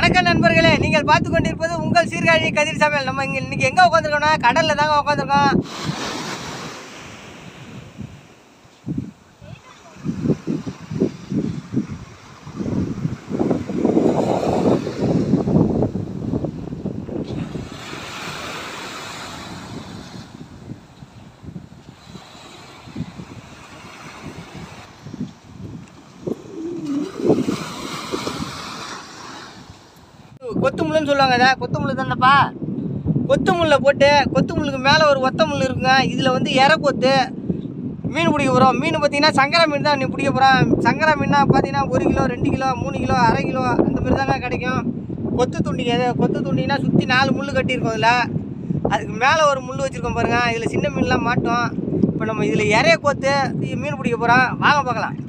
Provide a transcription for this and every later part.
வணக்கம் நண்பர்களே நீங்கள் பார்த்து கொண்டிருப்பது உங்கள் சீர்காழி கதிர் சமையல் நம்ம இங்கே இன்னைக்கு எங்கே உட்காந்துருக்கோம்னா கடலில் தாங்க உட்காந்துருக்கோம் கொத்து முள்ளுன்னு சொல்லுவாங்க இதை கொத்து முள்ளு தானேப்பா கொத்து முள்ளை போட்டு கொத்து முள்ளுக்கு மேலே ஒரு ஒத்த முள் இருக்குங்க இதில் வந்து இற கொத்து மீன் பிடிக்க போகிறோம் மீன் பார்த்தீங்கன்னா சங்கரா மீன் தான் நீ பிடிக்க போகிறோம் சங்கரா மீன்னா பார்த்தீங்கன்னா ஒரு கிலோ ரெண்டு கிலோ மூணு கிலோ அரை கிலோ அந்த மாதிரி தாங்க கிடைக்கும் கொத்து துண்டிங்க இது கொத்து துண்டிங்கன்னா சுற்றி நாலு முள் கட்டியிருக்கோம் இதில் அதுக்கு மேலே ஒரு முள் வச்சுருக்கோம் பாருங்கள் இதில் சின்ன மீன்லாம் மாட்டோம் இப்போ நம்ம இதில் இறைய கோத்து மீன் பிடிக்க போகிறோம் வாங்க பார்க்கலாம்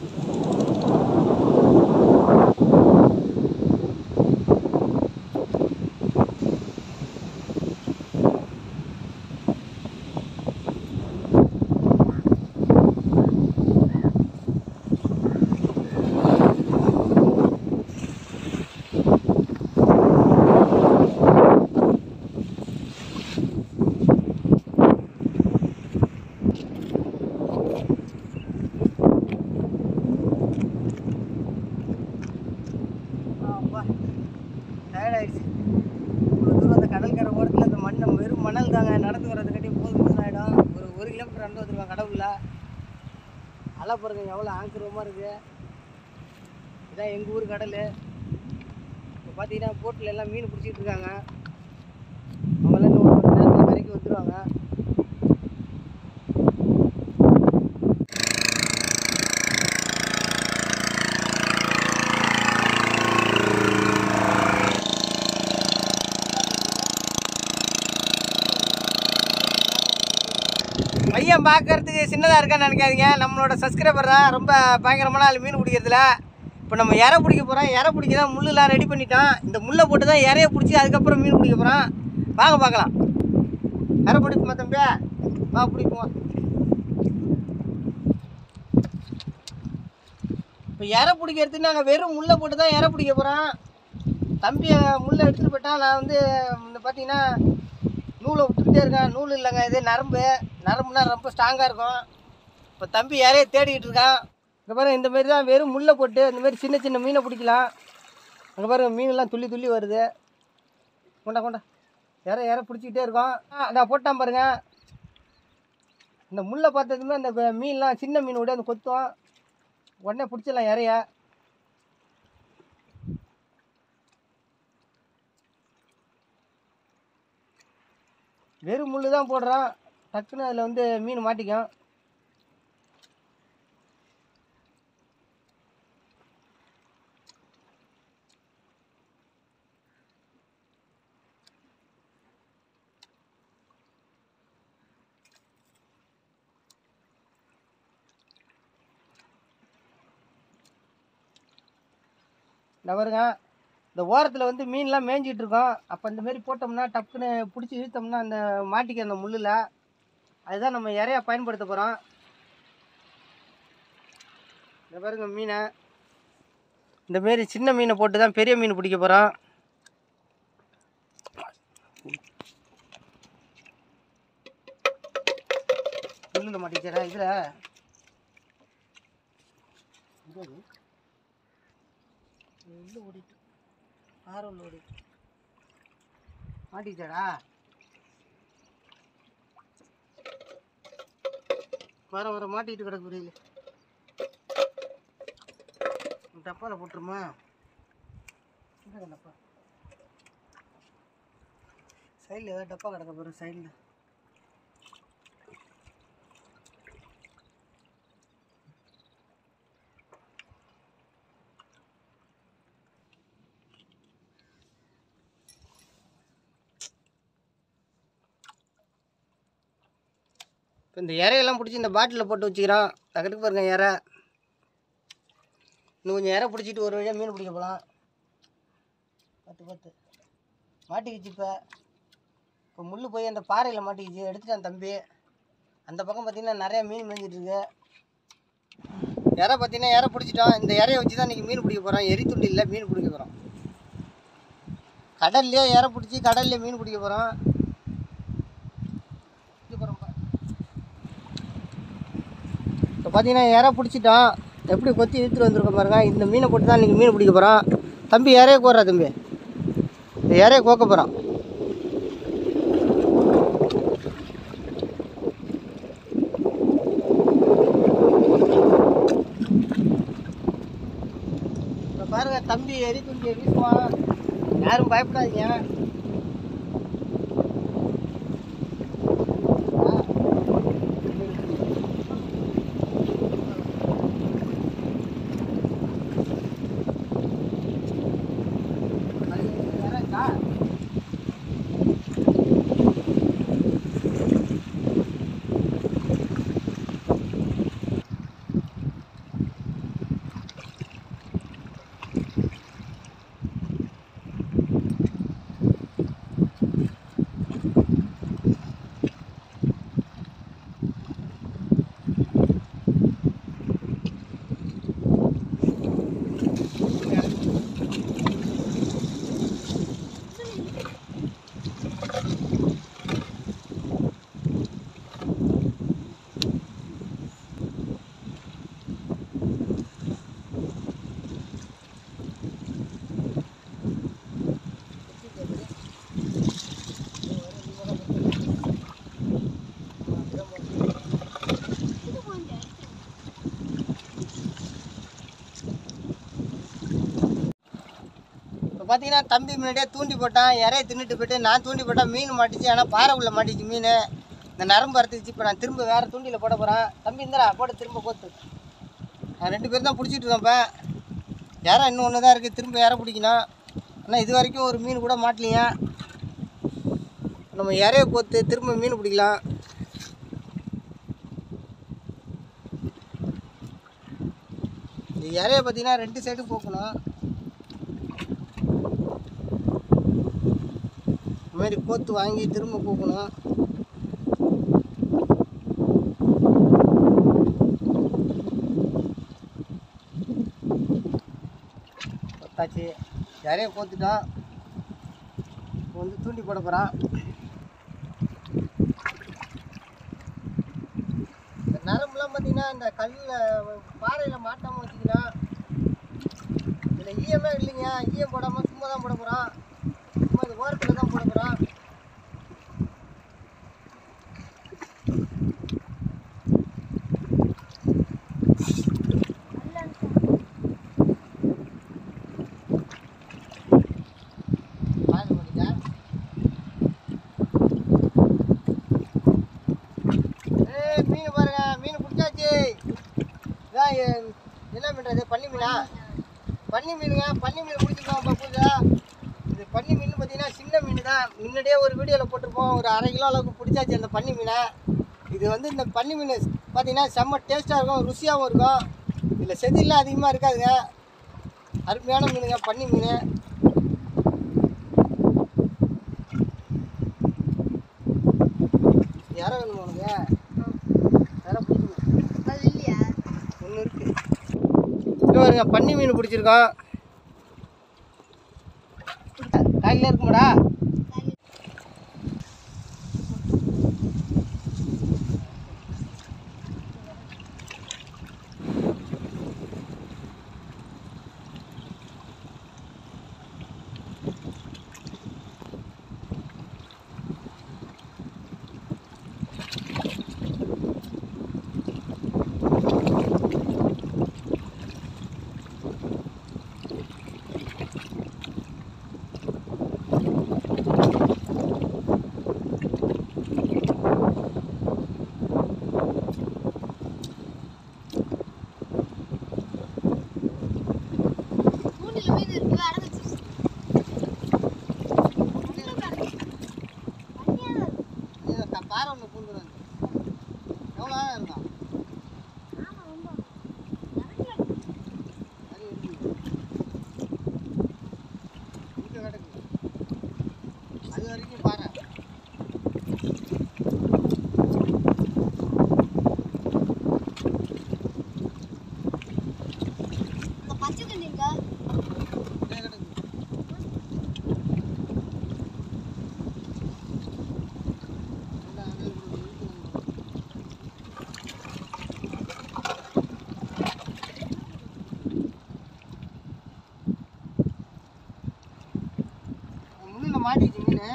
அப்பா டயர்ட் ஆயிடுச்சு இவ்வளோ தூரம் அந்த கடற்கரை ஓரத்தில் அந்த மண் வெறும் மணல் தாங்க நடந்து வர்றதுக்காட்டி போதும் போதும் ஆகிடும் ஒரு ஒரு கிலோமீட்டர் நடந்து வந்துருவாங்க கடவுளில் அலை பாருங்க எவ்வளோ ஆங்கிரமாக இருக்குது இதான் எங்கள் ஊர் கடல் இப்போ பார்த்தீங்கன்னா போட்டில் எல்லாம் மீன் பிடிச்சிட்டு இருக்காங்க அவங்களாம் இன்னும் ஒரு மணி நேரத்தில் கரைக்கு வந்துடுவாங்க பையன் பார்க்கறதுக்கு சின்னதாக இருக்கான்னு நினைக்காதீங்க நம்மளோட சப்ஸ்கிரைபர் தான் ரொம்ப பயங்கரமான ஆள் மீன் பிடிக்கிறதுல இப்போ நம்ம இறை பிடிக்க போகிறோம் இறை பிடிக்க தான் முள்ளெலாம் ரெடி பண்ணிட்டோம் இந்த முள்ளை போட்டு தான் இறைய பிடிச்சி அதுக்கப்புறம் மீன் பிடிக்க போகிறோம் வாங்க பார்க்கலாம் இறை பிடிக்குமா தம்பி வா பிடிக்குமா இப்போ இறை பிடிக்கிறதுக்கு நாங்கள் வெறும் முள்ளை போட்டு தான் இறை பிடிக்க போகிறோம் தம்பி முள்ளை எடுத்துகிட்டு போயிட்டான் நான் வந்து இந்த பார்த்தீங்கன்னா நூலை விட்டுக்கிட்டே இருக்கேன் நூல் இல்லைங்க இது நரம்பு நரம்புனா ரொம்ப ஸ்ட்ராங்காக இருக்கும் இப்போ தம்பி யாரையும் தேடிக்கிட்டு இருக்கான் இங்கே பாருங்க இந்த மாதிரி தான் வெறும் முள்ளை போட்டு இந்த மாதிரி சின்ன சின்ன மீனை பிடிக்கலாம் அங்கே பாருங்க மீனெல்லாம் துள்ளி துள்ளி வருது கொண்டா கொண்டா இற இற பிடிச்சிக்கிட்டே இருக்கோம் ஆ நான் போட்டான் பாருங்க இந்த முள்ளை பார்த்ததுமே அந்த வே- மீன்லாம் சின்ன மீன் விட அந்த கொத்தும் உடனே பிடிச்சிடலாம் இறைய வெறும் முள்ளு தான் போடுறோம் டக்குன்னு அதில் வந்து மீன் மாட்டிக்கும் இந்த பாருங்க இந்த ஓரத்தில் வந்து மீன்லாம் மேய்ஞ்சிட்டு இருக்கோம் அப்போ இந்த மாதிரி போட்டோம்னா டக்குன்னு பிடிச்சி இழுத்தோம்னா அந்த மாட்டிக்க அந்த முள்ளில் அதுதான் நம்ம இறையா பயன்படுத்த போகிறோம் இந்த பாருங்க மீனை இந்த மாரி சின்ன மீனை போட்டு தான் பெரிய மீன் பிடிக்க போகிறோம் முள்ளில் மாட்டிக்கிறா இதில் உள்ள ஓடிட்டு ஆறு உள்ள ஓடிட்டு மாட்டிச்சாடா வர வர மாட்டிட்டு கிடக்கு புரியல டப்பாவில் போட்டுருமா இந்த டப்பா சைடில் ஏதாவது டப்பா கிடக்க போகிற சைடில் இப்போ இந்த இறையெல்லாம் பிடிச்சி இந்த பாட்டிலில் போட்டு வச்சுக்கிறோம் டக்குக்கு பாருங்க இறை இன்னும் கொஞ்சம் இறை பிடிச்சிட்டு ஒரு வழியாக மீன் பிடிக்க போகலாம் பத்து பத்து மாட்டிக்கிச்சு இப்போ இப்போ முள் போய் அந்த பாறையில் மாட்டிக்கிச்சு எடுத்துட்டான் தம்பி அந்த பக்கம் பார்த்தீங்கன்னா நிறையா மீன் மேய்ஞ்சிட்டு இருக்கு இறை பார்த்தீங்கன்னா இறை பிடிச்சிட்டோம் இந்த இறையை வச்சு தான் இன்றைக்கி மீன் பிடிக்க போகிறோம் எரி துண்டு இல்லை மீன் பிடிக்க போகிறோம் கடல்லையே இற பிடிச்சி கடல்லே மீன் பிடிக்க போகிறோம் இப்போ பார்த்தீங்கன்னா இற பிடிச்சிட்டோம் எப்படி கொத்தி இழுத்துட்டு வந்திருக்கோம் பாருங்க இந்த மீனை போட்டு தான் இன்றைக்கி மீன் பிடிக்க போகிறோம் தம்பி இறைய கோர்றா தம்பி இந்த இறைய கோக்க போகிறோம் இப்போ பாருங்க தம்பி எரி துண்டியை வீசுவான் யாரும் பயப்படாதீங்க இப்போ பார்த்தீங்கன்னா தம்பி முன்னாடியே தூண்டி போட்டான் இறைய தின்னுட்டு போயிட்டு நான் தூண்டி போட்டேன் மீன் மாட்டிச்சு ஆனால் பாறை உள்ள மாட்டிச்சு மீன் இந்த நரம்பு அறுத்துச்சு இப்போ நான் திரும்ப வேறு தூண்டியில் போட போகிறேன் தம்பி இந்தடா போட்டு திரும்ப கோத்து நான் ரெண்டு பேரும் தான் பிடிச்சிட்டு இருக்கோம் இப்போ இறை இன்னும் ஒன்று தான் இருக்குது திரும்ப இறை பிடிக்கணும் ஆனால் இது வரைக்கும் ஒரு மீன் கூட மாட்டலைங்க நம்ம இறைய கோத்து திரும்ப மீன் பிடிக்கலாம் இந்த இறைய பார்த்தீங்கன்னா ரெண்டு சைடும் போக்கணும் இந்த மாதிரி கோத்து வாங்கி திரும்ப போக்கணும் கொத்தாச்சு நிறைய கோத்துட்டோம் இப்போ வந்து தூண்டி போட போகிறான் இந்த நரம்புலாம் பார்த்தீங்கன்னா இந்த கல்லில் பாறையில் மாட்டாமல் வச்சுக்கலாம் இதில் ஈயமே இல்லைங்க ஈயம் போடாமல் சும்மா தான் போட போகிறோம் சும்மா இது ஓரத்தில் தான் போட போகிறோம் பாருங்க பாத்தீங்களா? ஏய் மீன் பாருங்க மீன் பிடிச்சாச்சு இதான் எ- என்ன மீன் பன்னி மீனா பன்னி மீனுங்க பன்னி மீன் பிடிச்சிருக்கோம் பப்புதா இது பன்னி மீன் பார்த்தீங்கன்னா சின்ன மீன் தான் முன்னாடியே ஒரு வீடியோவில் போட்டிருப்போம் ஒரு அரை கிலோ அளவுக்கு பிடிச்சாச்சு அந்த பன்னி மீனை இது வந்து இந்த பன்னி மீன் பார்த்தீங்கன்னா செம்ம டேஸ்ட்டாக இருக்கும் ருசியாகவும் இருக்கும் இதில் செதில்லாம் அதிகமாக இருக்காதுங்க அருமையான மீனுங்க பன்னி மீன் யாரை வேணுமா உனக்கு யாரை பிடிக்கும் ஒன்று இருக்கு இங்கே பாருங்க பன்னி மீன் பிடிச்சிருக்கோம் காலையில் இருக்குமாடா மாட்டிச்சு மீன்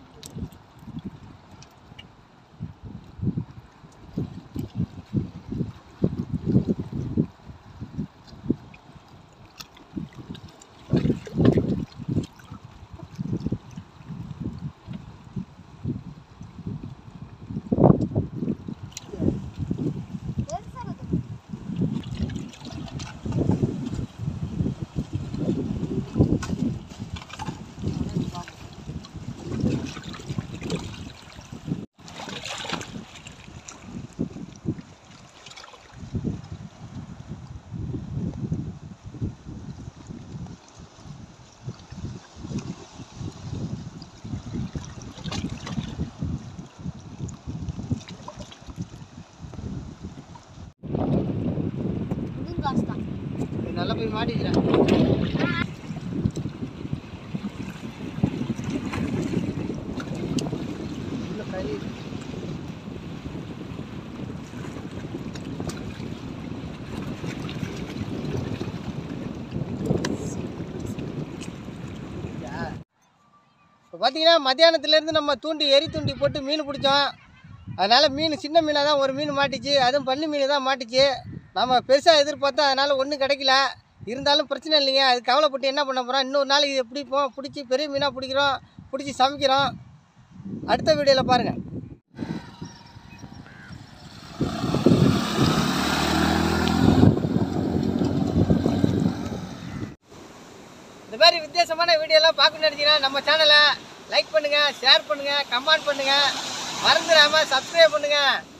இது நல்லா போய் மாட்டிக்கிறேன் உள்ள கறி இருக்கு. இப்போ பார்த்தீங்கன்னா மத்தியானத்துலேருந்து நம்ம தூண்டி எரி தூண்டி போட்டு மீன் பிடிச்சோம் அதனால் மீன் சின்ன மீனாக தான் ஒரு மீன் மாட்டிச்சு அதுவும் பன்னி மீன் தான் மாட்டிச்சு நம்ம பெருசாக எதிர்பார்த்தோம் அதனால் ஒன்றும் கிடைக்கல இருந்தாலும் பிரச்சனை இல்லைங்க அது கவலைப்பட்டு என்ன பண்ண போகிறோம் இன்னொரு நாளைக்கு இதை பிடிப்போம் பிடிச்சி பெரிய மீனாக பிடிக்கிறோம் பிடிச்சி சமைக்கிறோம் அடுத்த வீடியோவில் பாருங்கள் இந்த மாதிரி வித்தியாசமான வீடியோலாம் பார்க்கணும்னு நினச்சிங்கன்னா நம்ம சேனலை லைக் பண்ணுங்கள் ஷேர் பண்ணுங்கள் கமெண்ட் பண்ணுங்கள் மறந்துடாமல் சப்ஸ்கிரைப் பண்ணுங்கள்